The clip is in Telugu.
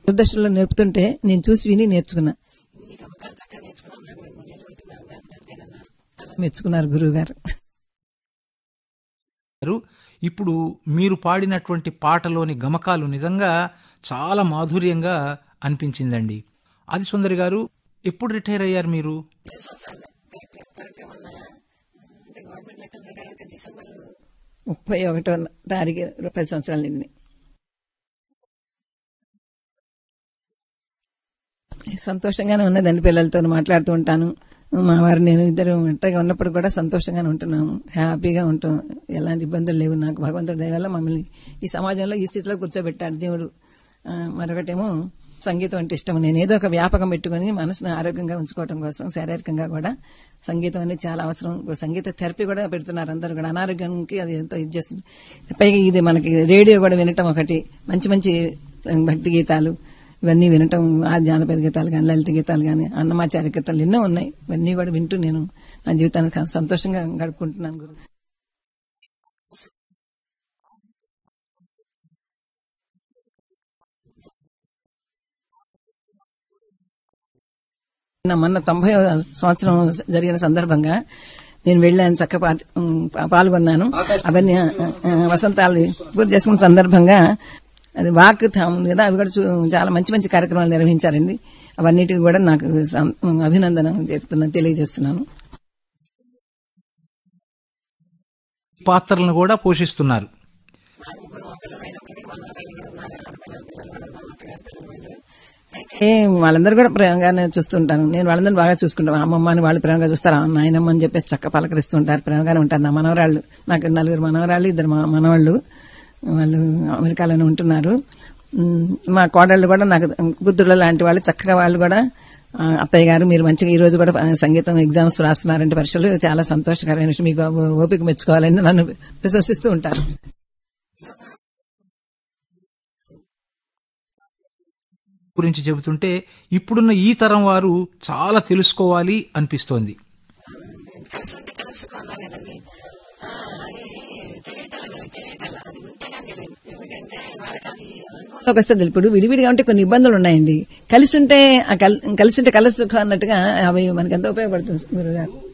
దూరదర్శన్లో నేర్పుతుంటే నేను చూసి విని నేర్చుకున్నా అలా మెచ్చుకున్నారు గురువు గారు గారు ఇప్పుడు మీరు పాడినటువంటి పాటలోని గమకాలు నిజంగా చాలా మాధుర్యంగా అనిపించిందండి ఆది సుందరి గారు ఎప్పుడు రిటైర్ అయ్యారు మీరు ముప్పై ఒకటో తారీఖు పది సంవత్సరాలు నిండి సంతోషంగానే ఉన్నదండి పిల్లలతో మాట్లాడుతూ ఉంటాను మా వారు నేను ఇద్దరు ఒంటరిగా ఉన్నప్పుడు కూడా సంతోషంగానే ఉంటున్నాము హ్యాపీగా ఉంటాం ఎలాంటి ఇబ్బందులు లేవు నాకు భగవంతుడి దయ వల్ల మమ్మల్ని ఈ సమాజంలో ఈ స్థితిలో కూర్చోబెట్టాడు దేవుడు ఆ, మరొకటేమో సంగీతం అంటే ఇష్టం నేను ఏదో ఒక వ్యాపకం పెట్టుకుని మనసును ఆరోగ్యంగా ఉంచుకోవడం కోసం శారీరకంగా కూడా సంగీతం అనేది చాలా అవసరం ఇప్పుడు సంగీత థెరపీ కూడా పెడుతున్నారు అందరూ కూడా అనారోగ్యానికి అది ఎంతో ఇది చేస్తుంది పైగా ఇది మనకి రేడియో కూడా వినటం ఒకటి మంచి మంచి భక్తి గీతాలు ఇవన్నీ వినటం ఆ జానపద గీతాలు కానీ లలిత గీతాలు కానీ అన్నమాచార్య గీతాలు ఎన్నో ఉన్నాయి ఇవన్నీ కూడా వింటూ నేను నా జీవితాన్ని చాలా సంతోషంగా గడుపుకుంటున్నాను గురు నా మొన్న తొంభై సంవత్సరం జరిగిన సందర్భంగా నేను వెళ్ళాను చక్క పాట- ఉమ్, పా- పాల్గొన్నాను అవన్నీ ఆ, ఆ, వసంతాలు పూర్తి చేసుకున్న సందర్భంగా అది వాక్ థామ్ ఉంది కదా అవి కూడా చూ- చాలా మంచి మంచి కార్యక్రమాలు నిర్వహించారండి అవన్నిటికి కూడా నాకు సం- అభినందన చెప్తున్నాను తెలియజేస్తున్నాను పాత్రలను కూడా పోషిస్తున్నారు ఏ వాళ్ళందరూ కూడా ప్రేమగానే చూస్తుంటాను నేను వాళ్ళందరినీ బాగా చూసుకుంటాను అమ్మమ్మని వాళ్ళు ప్రేమగా చూస్తారు ఆ నాయనమ్మ అని చెప్పేసి చక్క పలకరిస్తుంటారు ప్రేమగానే ఉంటారు నా మనవరాళ్ళు నాకు నలుగురు మనవరాళ్ళు ఇద్దరు మా మనవాళ్ళు వాళ్ళు అమెరికాలోనే ఉంటున్నారు ఉమ్, మా కోడళ్ళు కూడా నాకు కూతుర్ల లాంటి వాళ్ళు చక్కగా వాళ్ళు కూడా ఆ, అత్తయ్య గారు మీరు మంచిగా ఈ రోజు కూడా ఆ, సంగీతం ఎగ్జామ్స్ రాస్తున్నారంటే పరీక్షలు చాలా సంతోషకరమైన విషయం మీకు ఓపిక మెచ్చుకోవాలని నన్ను ప్రశంసిస్తూ ఉంటారు గురించి చెబుతుంటే ఇప్పుడున్న ఈ తరం వారు చాలా తెలుసుకోవాలి అనిపిస్తోంది ఒక వస్తుంది ఇప్పుడు విడివిడిగా ఉంటే కొన్ని ఇబ్బందులు ఉన్నాయండి కలిసి ఉంటే ఆ కల్- కలిసి ఉంటే కలిసి సుఖం అన్నట్టుగా అవి మనకి ఎంతో ఉపయోగపడుతుంది గురుగారు